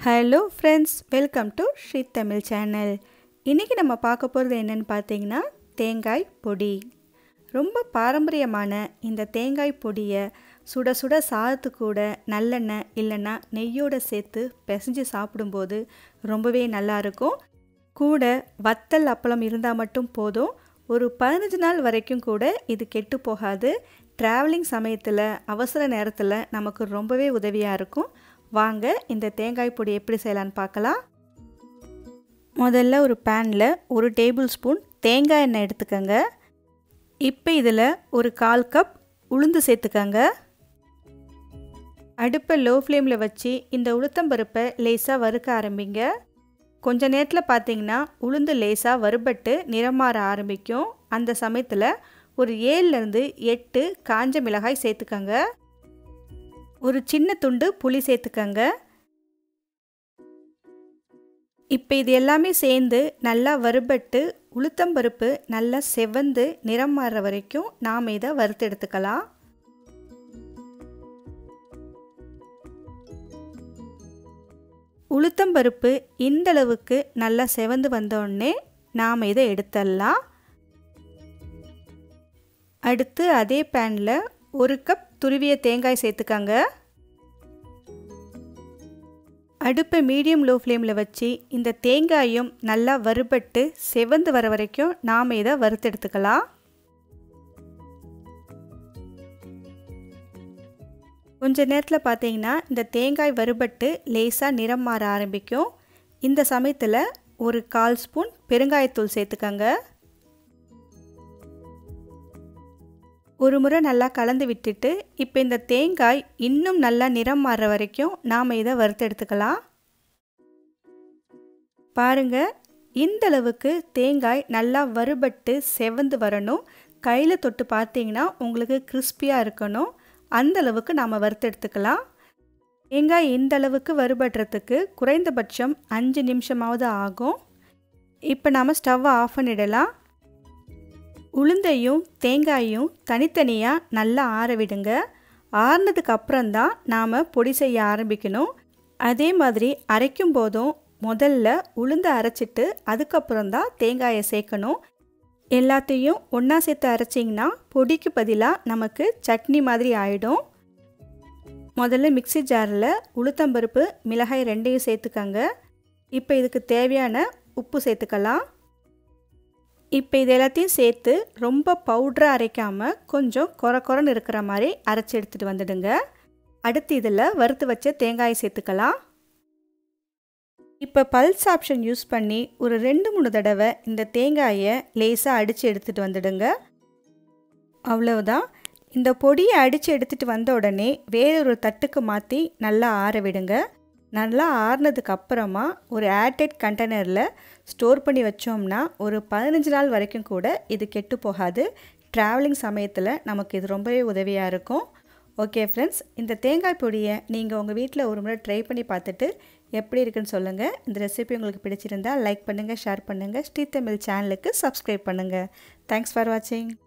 hello friends welcome to Sri Tamil channel இன்றைக்கி நம்ம பார்க்க போகிறது என்னென்னு பார்த்தீங்கன்னா தேங்காய் பொடி ரொம்ப பாரம்பரியமான இந்த தேங்காய் பொடியை சுட சுட சாதத்து கூட நல்லெண்ணெய் இல்லைன்னா நெய்யோடு சேர்த்து பிசைஞ்சு சாப்பிடும்போது ரொம்பவே நல்லாயிருக்கும் கூட வத்தல் அப்பளம் இருந்தால் மட்டும் போதும் ஒரு பதினஞ்சு நாள் வரைக்கும் கூட இது கெட்டு போகாது ட்ராவலிங் சமயத்தில் அவசர நேரத்தில் நமக்கு ரொம்பவே உதவியாக இருக்கும் வாங்க இந்த தேங்காய் பொடி எப்படி செய்யலான்னு பார்க்கலாம் முதல்ல ஒரு பேனில் ஒரு டேபிள் ஸ்பூன் தேங்காய் எண்ணெய் எடுத்துக்கோங்க இப்போ இதில் ஒரு கால் கப் உளுந்து சேர்த்துக்கோங்க அடுப்பை லோ ஃப்ளேமில் வச்சு இந்த உளுத்தம்பருப்பை லேசாக வறுக்க ஆரம்பிங்க கொஞ்ச நேரத்தில் பார்த்தீங்கன்னா உளுந்து லேசாக வறுபட்டு நிறமாற ஆரம்பிக்கும் அந்த சமயத்தில் ஒரு ஏழுலேருந்து எட்டு காஞ்ச மிளகாய் சேர்த்துக்கோங்க ஒரு சின்ன துண்டு புளி சேர்த்துக்கங்க இப்போ இது எல்லாமே சேர்ந்து நல்லா வறுபட்டு உளுத்தம்பருப்பு நல்லா செவந்து நிறம் மாறுற வரைக்கும் நாம் இதை வறுத்து எடுத்துக்கலாம் உளுத்தம்பருப்பு இந்தளவுக்கு நல்லா செவந்து வந்தோடனே நாம் இதை எடுத்துடலாம் அடுத்து அதே பேனில் ஒரு கப் துருவிய தேங்காய் சேர்த்துக்கங்க அடுப்பை மீடியம் லோ ஃப்ளேமில் வச்சு இந்த தேங்காயும் நல்லா வறுபட்டு செவந்து வர வரைக்கும் நாம் இதை வறுத்து எடுத்துக்கலாம் கொஞ்ச நேரத்தில் பார்த்தீங்கன்னா இந்த தேங்காய் வறுபட்டு லேசாக நிறம் மாற ஆரம்பிக்கும் இந்த சமயத்தில் ஒரு கால் ஸ்பூன் பெருங்காயத்தூள் சேர்த்துக்கங்க ஒரு முறை நல்லா கலந்து விட்டுட்டு இப்போ இந்த தேங்காய் இன்னும் நல்லா நிறம் மாறுற வரைக்கும் நாம் இதை வறுத்து எடுத்துக்கலாம் பாருங்க இந்த அளவுக்கு தேங்காய் நல்லா வறுபட்டு செவந்து வரணும் கையில் தொட்டு பார்த்தீங்கன்னா உங்களுக்கு கிறிஸ்பியாக இருக்கணும் அந்த அளவுக்கு நாம் வறுத்து எடுத்துக்கலாம் தேங்காய் இந்த அளவுக்கு வறுபடுறதுக்கு குறைந்தபட்சம் அஞ்சு நிமிஷமாவது ஆகும் இப்போ நாம் ஸ்டவ்வை ஆஃப் பண்ணிடலாம் உளுந்தையும் தேங்காயும் தனித்தனியாக நல்லா ஆற விடுங்க ஆறுனதுக்கு அப்புறம்தான் நாம் பொடி செய்ய ஆரம்பிக்கணும் அதே மாதிரி அரைக்கும் போதும் முதல்ல உளுந்தை அரைச்சிட்டு அதுக்கப்புறம் தான் தேங்காயை சேர்க்கணும் எல்லாத்தையும் ஒன்றா சேர்த்து அரைச்சிங்கன்னா பொடிக்கு பதிலாக நமக்கு சட்னி மாதிரி ஆகிடும் முதல்ல மிக்சி ஜாரில் உளுத்தம்பருப்பு மிளகாய் ரெண்டையும் சேர்த்துக்கங்க இப்போ இதுக்கு தேவையான உப்பு சேர்த்துக்கலாம் இப்போ இது எல்லாத்தையும் சேர்த்து ரொம்ப பவுட்ராக அரைக்காமல் கொஞ்சம் குறை குறைன்னு இருக்கிற மாதிரி அரைச்சி எடுத்துகிட்டு வந்துடுங்க அடுத்து இதில் வறுத்து வச்ச தேங்காயை சேர்த்துக்கலாம் இப்போ பல்ஸ் ஆப்ஷன் யூஸ் பண்ணி ஒரு ரெண்டு மூணு தடவை இந்த தேங்காயை லேசாக அடித்து எடுத்துகிட்டு வந்துடுங்க அவ்வளவுதான் இந்த பொடியை அடித்து எடுத்துகிட்டு வந்த உடனே வேறொரு தட்டுக்கு மாற்றி நல்லா ஆற விடுங்க நல்லா ஆறுனதுக்கு அப்புறமா ஒரு ஏர்டைட் கண்டெய்னரில் ஸ்டோர் பண்ணி வச்சோம்னா ஒரு பதினஞ்சு நாள் வரைக்கும் கூட இது கெட்டு போகாது ட்ராவலிங் சமயத்தில் நமக்கு இது ரொம்பவே உதவியாக இருக்கும் ஓகே ஃப்ரெண்ட்ஸ் இந்த தேங்காய் பொடியை நீங்கள் உங்கள் வீட்டில் ஒரு முறை ட்ரை பண்ணி பார்த்துட்டு எப்படி இருக்குன்னு சொல்லுங்கள் இந்த ரெசிபி உங்களுக்கு பிடிச்சிருந்தால் லைக் பண்ணுங்கள் ஷேர் பண்ணுங்கள் ஸ்ரீ தமிழ் சேனலுக்கு சப்ஸ்கிரைப் பண்ணுங்கள் தேங்க்ஸ் ஃபார் வாட்சிங்